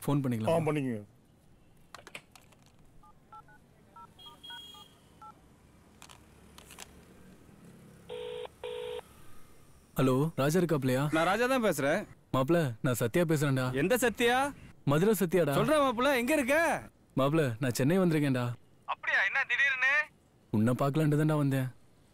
Phone ஆ பண்ணிக்கலாம் பண்ணிக்கங்க hello ராஜா இருக்காப்லையா நான் ராஜா தான் பேசுறேன் மாப்ள நான் சத்யா பேசுறேன்டா எந்த சத்தியா மதுரை சத்யாடா சொல்றேன் மாப்பிள்ள எங்க இருக்க மாப்ள நான் சென்னை வந்திருக்கேன்டா அப்படியா என்ன திடீர்னு உன்னை பார்க்கலான்ட்டு தான்டா வந்தேன்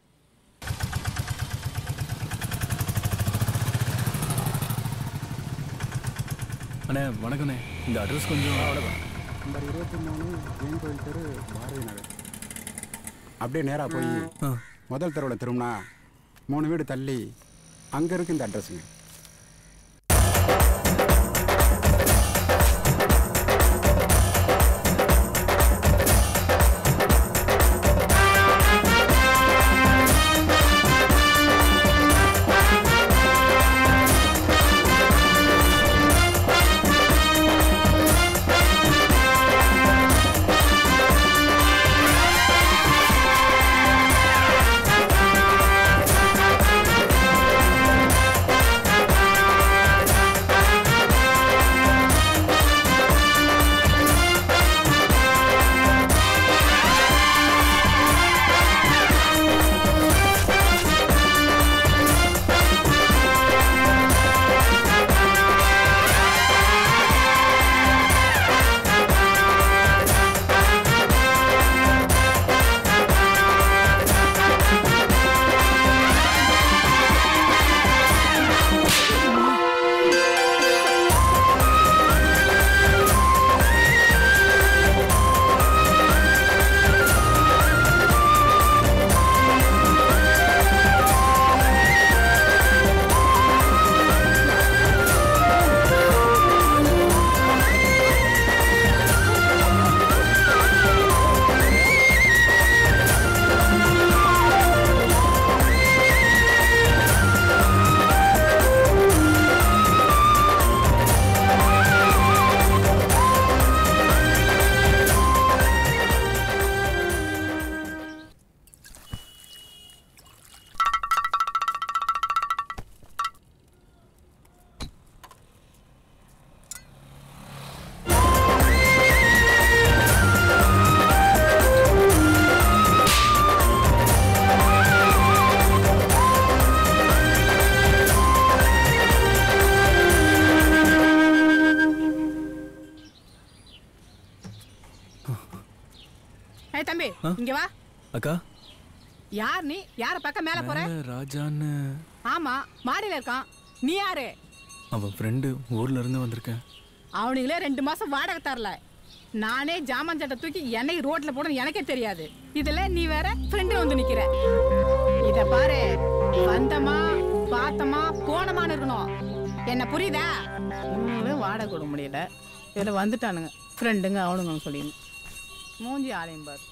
அண்ணே வணக்கண்ணே இந்த அட்ரஸ் கொஞ்சம் நம்பர் இருபத்தி மூணு ஜெயின் கோயில் தெரு பாரதி நகர் அப்படியே நேராக போய் ஆ முதல் தெருவில் திரும்பினா மூணு வீடு தள்ளி அங்கே இருக்கு இந்த அட்ரஸுங்க ஏய் தம்பி இங்க வா அக்கா யார் நீ யார பக்கம் மேல போற மேல ராஜான்னு ஆமா மாடியில இருக்கான் நீ யாரு அவன் ஃப்ரெண்டு ஊர்ல இருந்து வந்திருக்கேன் அவனுங்களே ரெண்டு மாசம் வாடகை தரல நானே ஜாமான் சட்டை தூக்கி என்னைக்கு ரோட்ல போடணும் எனக்கே தெரியாது இதுல நீ வேற ஃப்ரெண்டு வந்து நிக்கிற இத பாரு வந்தமா பார்த்தமா போனமான்னு இருக்கணும் என்ன புரியுதா இவங்களும் வாடகை கொடுக்க முடியல இதுல வந்துட்டானுங்க ஃப்ரெண்டுங்க அவனுங்க சொல்லி மூஞ்சி ஆலயம் பாரு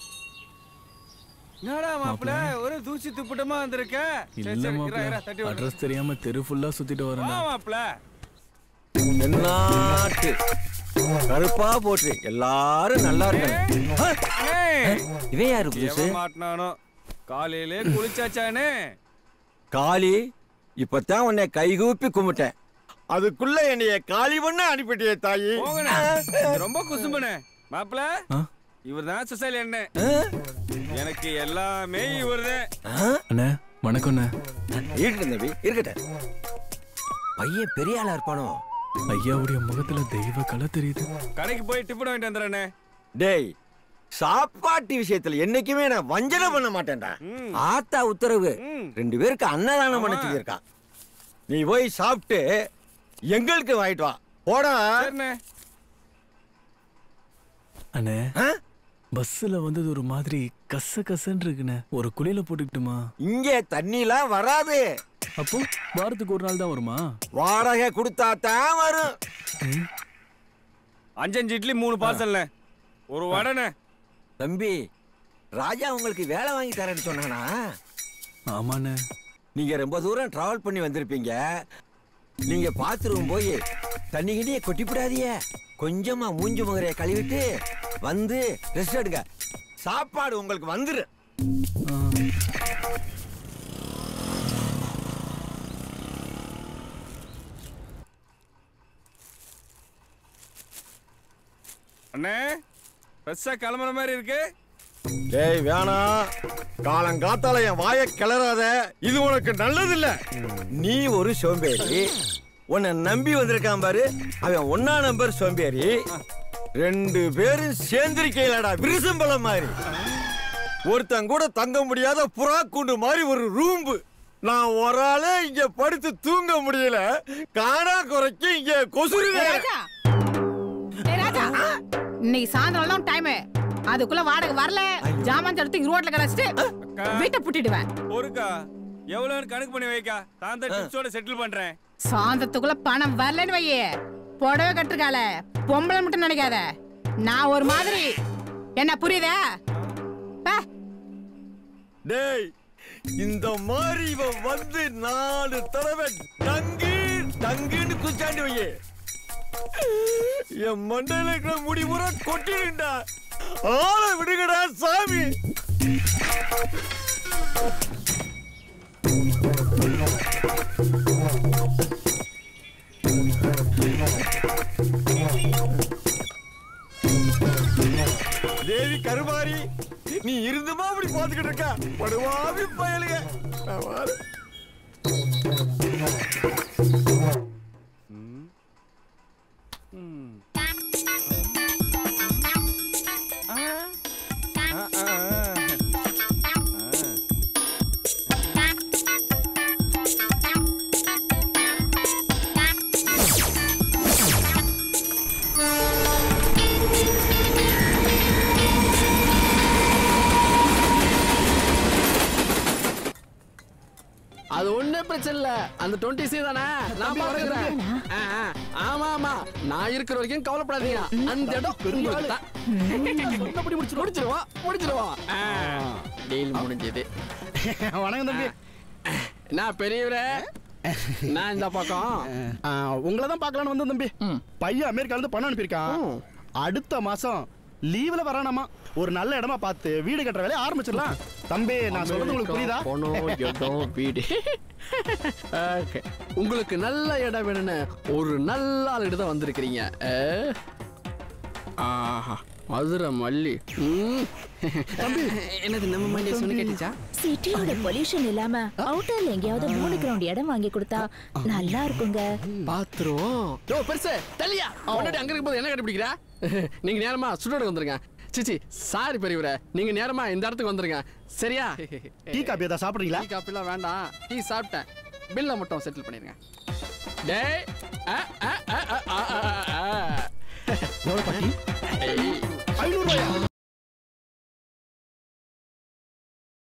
என்னடா மாப்பிள்ள ஒரு தூசி துப்புட்டமா வந்திருக்க சரி, இல்ல சரி, இரு, மாப்ள இரு, தட்டி விடுறேன். அட்ரஸ் தெரியாம தெரு ஃபுல்லா சுத்திட்டு வா வரேன் மாப்பிள்ள தென்னாட்டு கருப்பா போட்டு எல்லாரும் நல்லா இருக்காங்க ஆ, அண்ணே, இவன் யாரு புதுசு எவன் மாட்டினானோ காலையிலே குளிச்சாச்சானே காளி இப்பதான் உன்னை கைகூப்பி கும்பிட்டேன் அதுக்குள்ள என்னைய காளி பண்ண அனுப்பிட்டியே தாயி போங்கண்ணே நீங்க ரொம்ப குசும்புனே மாப்பிள்ள ஆ? இவர்தான் சுசைல் என்ன ஆ? எனக்கு எல்லாமே இவர்தான் ஆ? அண்ணே வணக்கம்ண்ணே இருக்கட்டும் தம்பி இருக்கட்டும் பையன் பெரிய ஆளா இருப்பானோ ஐயாவுடைய முகத்துல தெய்வ கலை தெரியுது கடைக்கு போய் டிஃபன் வாங்கிட்டு வந்துடுறேண்ணே டேய் சாப்பாட்டு விஷயத்துல என்னைக்குமே நான் வஞ்சனை பண்ண மாட்டேன்டா ம். ஆத்தா உத்தரவு ம். ரெண்டு பேருக்கு அன்னதானம் பண்ண ஆமா. சொல்லியிருக்கான் நீ போய் சாப்பிட்டு எங்களுக்கு வாங்கிட்டு வா போடா சரிண்ணே அண்ணே ஆ? பஸ்ஸுல வந்தது ஒரு மாதிரி கச கசன்னு இருக்குண்ணே ஒரு குழியில போட்டுக்கிட்டுமா இங்கே தண்ணிலாம் வராது அப்போ வாரத்துக்கு ஒரு நாள் தான் வருமா வாடகை கொடுத்தா தான் வரும் அஞ்சஞ்சு இட்லி மூணு பார்சல்ண்ணே ஒரு வடைண்ணே தம்பி ராஜா உங்களுக்கு வேலை வாங்கி தரேன்னு சொன்னானா ஆமாண்ணே நீங்க ரொம்ப தூரம் டிராவல் பண்ணி வந்திருப்பீங்க நீங்க பாத்ரூம் போய் தண்ணி கிண்டிய கொட்டிவிடாதீங்க கொஞ்சமா மூஞ்சி முகரைய கழுவிட்டு வந்து ரெஸ்ட் எடுங்க சாப்பாடு உங்களுக்கு வந்துரு ஆ. அண்ணே ஃப்ரெஷ்ஷா கிளம்புற மாதிரி இருக்கு டேய் வேணாம் காலங்காத்தால என் வாயை கிளறாத இது உனக்கு நல்லதில்ல நீ ஒரு சோம்பேறி உன்னை நம்பி வந்திருக்கான் பாரு அவன் ஒன்னா நம்பர் சோம்பேறி ரெண்டு பேரும் சேர்ந்திருக்கீங்களடா விருசம்பலம் மாதிரி ஒருத்தன் கூட தங்க முடியாத புறா கூண்டு மாதிரி ஒரு ரூம்பு நான் ஒரு ஆளே இங்க படுத்து தூங்க முடியல காணா குறைக்கு இங்க கொசுறு ஏய் ராஜா ஏய் ராஜா இன்னைக்கு சாயந்தரம் தான் டைம் அதுக்குள்ள வாடகை வரல ஜாமான் எடுத்து ரோட்ல கடாச்சிட்டு வீட்டை புட்டிடுவேன் ஒருக்கா எவ்வளவுன்னு கணக்கு பண்ணி வைக்கா தான் தான் டிப்ஸோட செட்டில் பண்றேன் சாயந்தரத்துக்குள்ள பணம் வரலன்னு வையே புடவை கட்டுருக்கால பொம்பளை மட்டும் நினைக்காத நான் ஒரு மாதிரி என்ன புரியுதா பே. டேய் இந்த மாதிரி இவன் வந்து நாலு தடவை டங்கு டங்குன்னு குச்சாண்டி வையே என் மண்டையில இருக்கிற முடி முறை கொட்டிடுண்டா ஆளை விடுங்கடா சாமி தேவி கருமாரி நீ இருந்துமா அப்படி பாத்துக்கிட்டு இருக்க படுவாவி பயலுக நான் வாரேன். அது ஒண்ணும் பிரச்சனை இல்ல அந்த டுவெண்ட்டி சி தானே நான் பாத்துக்கிறேன் ஆ, ஆ. ஆமா ஆமா நான் இருக்கிற வரைக்கும் கவலைப்படாதீங்க அந்த இடம் உங்களுக்கு தான். சொன்னபடி முடிச்சிருவோம் முடிச்சிருவோம் முடிச்சிருவோம் டீல் முடிஞ்சது வணக்கம் தம்பி நான் பெரியவரே நான் இந்த பக்கம் உங்களை தான் பார்க்கலான்னு வந்தேன் தம்பி பையன் அமெரிக்கால இருந்து பணம் அனுப்பியிருக்கான் அடுத்த மாசம் லீவ்ல வரானாமா ஒரு நல்ல இடமா பார்த்து வீடு கட்டுற வேலையை ஆரம்பிச்சிடலாம் தம்பி நான் சொல்றது உங்களுக்கு புரியுதா பணம், இடம், வீடு Okay. உங்களுக்கு நல்ல இடம் வேணும்னு ஒரு நல்ல ஆளுகிட்ட தான் வந்திருக்கிறீங்க ஆ? ஆஹா மதுரை மல்லி ம். என்னது நம்ம மல்லி சொன்ன கேட்டுச்சா சிட்டியோட பொல்யூஷன் இல்லாம அவுட்டர்ல எங்கேயாவது மூணு கிரவுண்ட் இடம் வாங்கி கொடுத்தா நல்லா இருக்குங்க பாத்துருவோம் யோ பெருசு தள்ளியா முன்னாடி அங்க இருக்கும்போது என்ன கண்டுபிடிக்கிறா நீங்க நேரமா சுடோடு வந்துருங்க சிச்சி சாரி பெரியவரே நீங்க நேரமா இந்த இடத்துக்கு வந்துருங்க சரியா டீ காப்பி ஏதாவது சாப்பிடுறீங்களா டீ காப்பிலாம் வேண்டாம் டீ சாப்பிட்டேன் பில்லை மட்டும் செட்டில் பண்ணிருங்க டேய் ஆ, ஆ, ஆ, ஆ, ஆ, ஆ, ஆ. எவ்வளவு பாட்டி ஏய்,